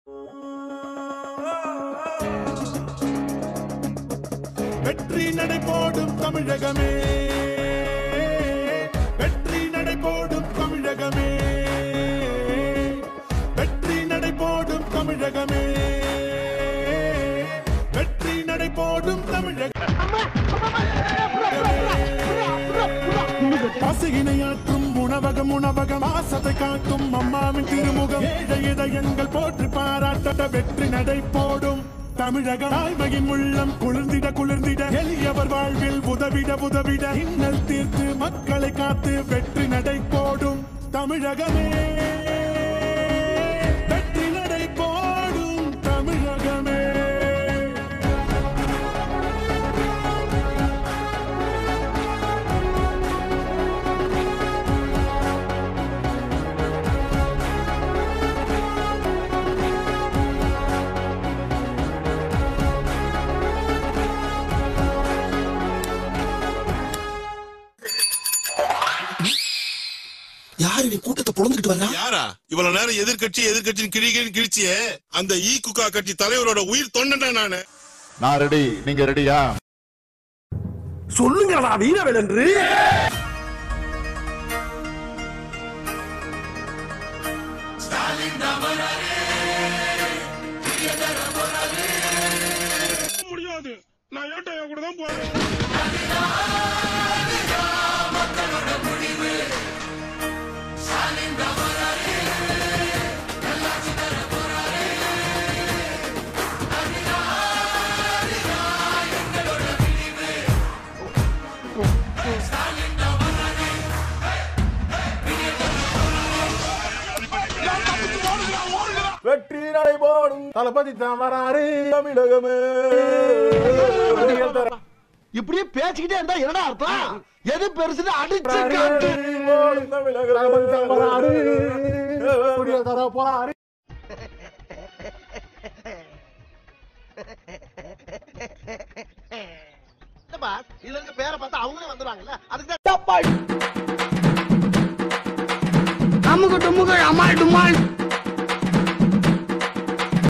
வெற்றி நடை போடும் தமிழகமே வெற்றி நடை போடும் தமிழகமே வெற்றி நடை போடும் தமிழகமே வெற்றி நடை போடும் தமிழக பசியினையாற்றும் உணவகம் உணவகம் ஆசத்தை காட்டும் அம்மாவின் திருமுகம் ஏழை இதயங்கள் போற்றி பாராட்ட வெற்றி நடை போடும் தமிழகம் தாய்மையின் உள்ளம் குளிர்ந்திட குளிர்ந்திட எளியவர் வாழ்வில் உதவிட உதவிட இன்னல் தீர்த்து மக்களை காத்து வெற்றி நடை போடும் தமிழகமே வெற்றி நடை போடும் தமிழகமே யாரு நீ கூட்டத்தை பொழந்துக்கிட்டு வர்றா யாரா இவ்வளவு நேரம் எதிர்க்கட்சி எதிர்க்கட்சின்னு கிழிகிழி கிழிச்சியே அந்த ஈ குக்கா கட்சி தலைவரோட உயிர் தொண்டனா நானு நான் ரெடி நீங்க ரெடியா சொல்லுங்கடா வீரவேல் என்று முடியாது நான் ஏட்டையா கூட தான் போறேன் வெற்றி நடைபோடும் தளபதி தான் வராரு தமிழகமே இப்படியே பேசிக்கிட்டே இருந்தா என்னடா அர்த்தம் எது பெருசுன்னு அடிச்சு காட்டு தளபதி தான் வராரு தர போறாரு இதுல இருக்க பேரை பார்த்தா அவங்களே வந்துருவாங்கல்ல அதுக்கு அமுக டுமுக அமால் டுமால்